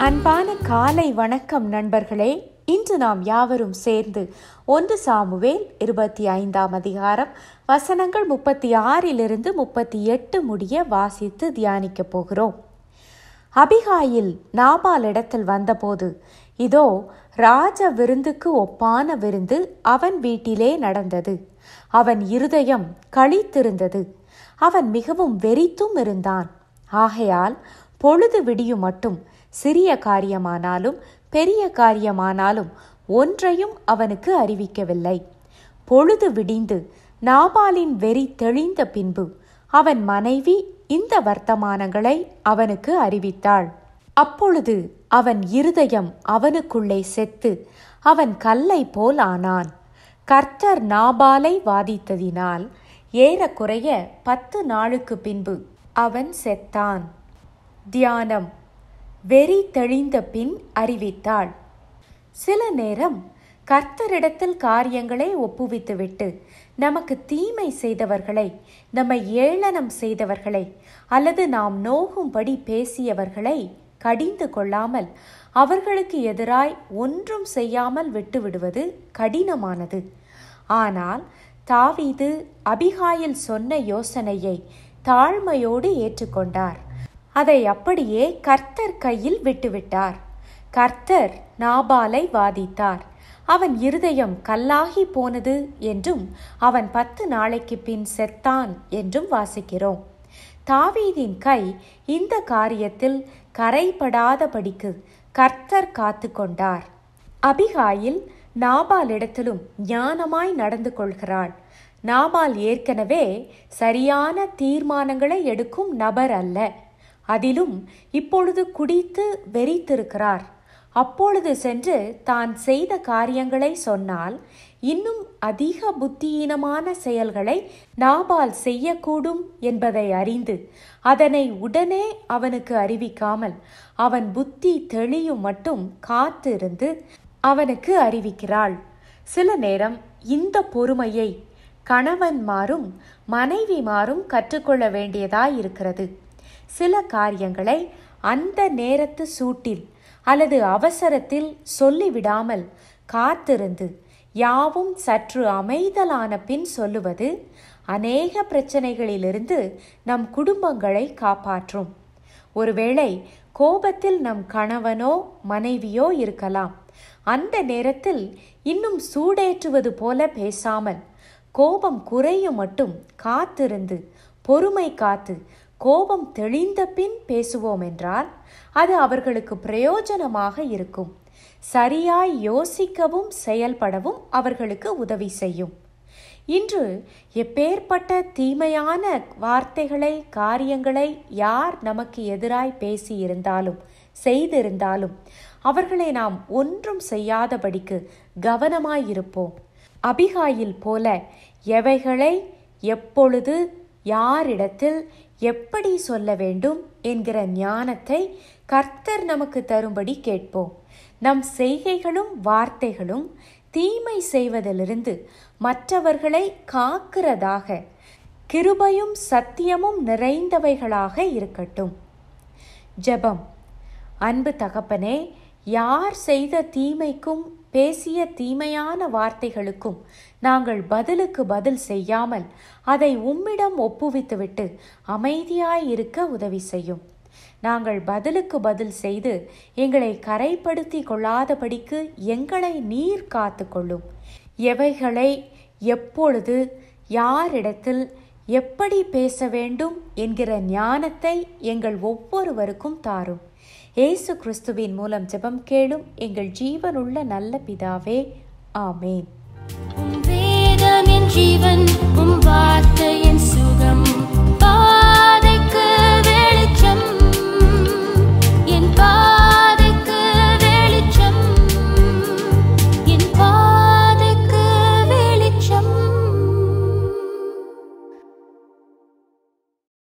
அன்பான காலை வணக்கம் நண்பர்களே இன்று நாம் யாவரும் சேர்ந்து ஒன்று சாமுவேல் இருபத்தி ஐந்தாம் அதிகாரம் வசனங்கள் முப்பத்தி ஆறிலிருந்து முப்பத்தி எட்டு முடிய வாசித்து தியானிக்கப் போகிறோம் அபிகாயில் நாபால் இடத்தில் வந்தபோது இதோ ராஜ விருந்துக்கு ஒப்பான விருந்து அவன் வீட்டிலே நடந்தது அவன் இருதயம் களித்திருந்தது அவன் மிகவும் வெறித்தும் இருந்தான் ஆகையால் பொழுது விடியும் மட்டும் சிறிய காரியமானாலும் பெரிய காரியமானாலும் ஒன்றையும் அவனுக்கு அறிவிக்கவில்லை பொழுது விடிந்து நாபாலின் வெறி தெளிந்த பின்பு அவன் மனைவி இந்த வர்த்தமானங்களை அவனுக்கு அறிவித்தாள் அப்பொழுது அவன் இருதயம் அவனுக்குள்ளே செத்து அவன் கல்லை போல் ஆனான் கர்த்தர் நாபாலை வாதித்ததினால் ஏறக்குறைய பத்து நாளுக்கு பின்பு அவன் செத்தான் தியானம் வெறி தெளிந்த பின் அறிவித்தாள் சில நேரம் கர்த்தரிடத்தில் காரியங்களை ஒப்புவித்துவிட்டு நமக்கு தீமை செய்தவர்களை நம்மை ஏளனம் செய்தவர்களை அல்லது நாம் நோகும்படி பேசியவர்களை கடிந்து கொள்ளாமல் அவர்களுக்கு எதிராய் ஒன்றும் செய்யாமல் விட்டுவிடுவது கடினமானது ஆனால் தாவீது அபிகாயில் சொன்ன யோசனையை தாழ்மையோடு ஏற்றுக்கொண்டார் அதை அப்படியே கர்த்தர் கையில் விட்டுவிட்டார் கர்த்தர் நாபாலை வாதித்தார் அவன் இருதயம் கல்லாகி போனது என்றும் அவன் பத்து நாளைக்கு பின் செத்தான் என்றும் வாசிக்கிறோம் தாவீதின் கை இந்த காரியத்தில் கரைபடாதபடிக்கு கர்த்தர் காத்து கொண்டார் அபிகாயில் நாபாலிடத்திலும் ஞானமாய் நடந்து கொள்கிறாள் நாபால் ஏற்கனவே சரியான தீர்மானங்களை எடுக்கும் நபர் அல்ல அதிலும் இப்பொழுது குடித்து வெறித்திருக்கிறார் அப்பொழுது சென்று தான் செய்த காரியங்களை சொன்னால் இன்னும் அதிக புத்தியீனமான செயல்களை நாபால் செய்யக்கூடும் என்பதை அறிந்து அதனை உடனே அவனுக்கு அறிவிக்காமல் அவன் புத்தி தெளியும் மட்டும் காத்திருந்து அவனுக்கு அறிவிக்கிறாள் சில நேரம் இந்த பொறுமையை கணவன்மாரும் மனைவிமாரும் கற்றுக்கொள்ள வேண்டியதாயிருக்கிறது சில காரியங்களை அந்த நேரத்து சூட்டில் அல்லது அவசரத்தில் சொல்லிவிடாமல் காத்திருந்து யாவும் சற்று அமைதலான பின் சொல்லுவது அநேக பிரச்சனைகளிலிருந்து நம் குடும்பங்களை காப்பாற்றும் ஒருவேளை கோபத்தில் நம் கணவனோ மனைவியோ இருக்கலாம் அந்த நேரத்தில் இன்னும் சூடேற்றுவது போல பேசாமல் கோபம் குறையும் மட்டும் காத்திருந்து பொறுமை காத்து கோபம் தெளிந்த பின் பேசுவோம் என்றால் அது அவர்களுக்கு பிரயோஜனமாக இருக்கும் சரியாய் யோசிக்கவும் செயல்படவும் அவர்களுக்கு உதவி செய்யும் இன்று எப்பேற்பட்ட தீமையான வார்த்தைகளை காரியங்களை யார் நமக்கு எதிராய் பேசியிருந்தாலும் செய்திருந்தாலும் அவர்களை நாம் ஒன்றும் செய்யாதபடிக்கு கவனமாயிருப்போம் அபிகாயில் போல எவைகளை எப்பொழுது யாரிடத்தில் எப்படி சொல்ல வேண்டும் என்கிற ஞானத்தை கர்த்தர் நமக்கு தரும்படி கேட்போம் நம் செய்கைகளும் வார்த்தைகளும் தீமை செய்வதிலிருந்து மற்றவர்களை காக்கிறதாக கிருபையும் சத்தியமும் நிறைந்தவைகளாக இருக்கட்டும் ஜெபம் அன்பு தகப்பனே யார் செய்த தீமைக்கும் பேசிய தீமையான வார்த்தைகளுக்கும் நாங்கள் பதிலுக்கு பதில் செய்யாமல் அதை உம்மிடம் ஒப்புவித்துவிட்டு அமைதியாயிருக்க உதவி செய்யும் நாங்கள் பதிலுக்கு பதில் செய்து எங்களை கரைப்படுத்தி கொள்ளாதபடிக்கு எங்களை நீர் காத்து கொள்ளும் எவைகளை எப்பொழுது யாரிடத்தில் எப்படி பேச வேண்டும் என்கிற ஞானத்தை எங்கள் ஒவ்வொருவருக்கும் தாரும் ஏசு கிறிஸ்துவின் மூலம் ஜெபம் கேளும் எங்கள் ஜீவனுள்ள நல்ல பிதாவே ஆமேன் உம் வேதம் என் ஜீவன் உம் வார்த்தை என்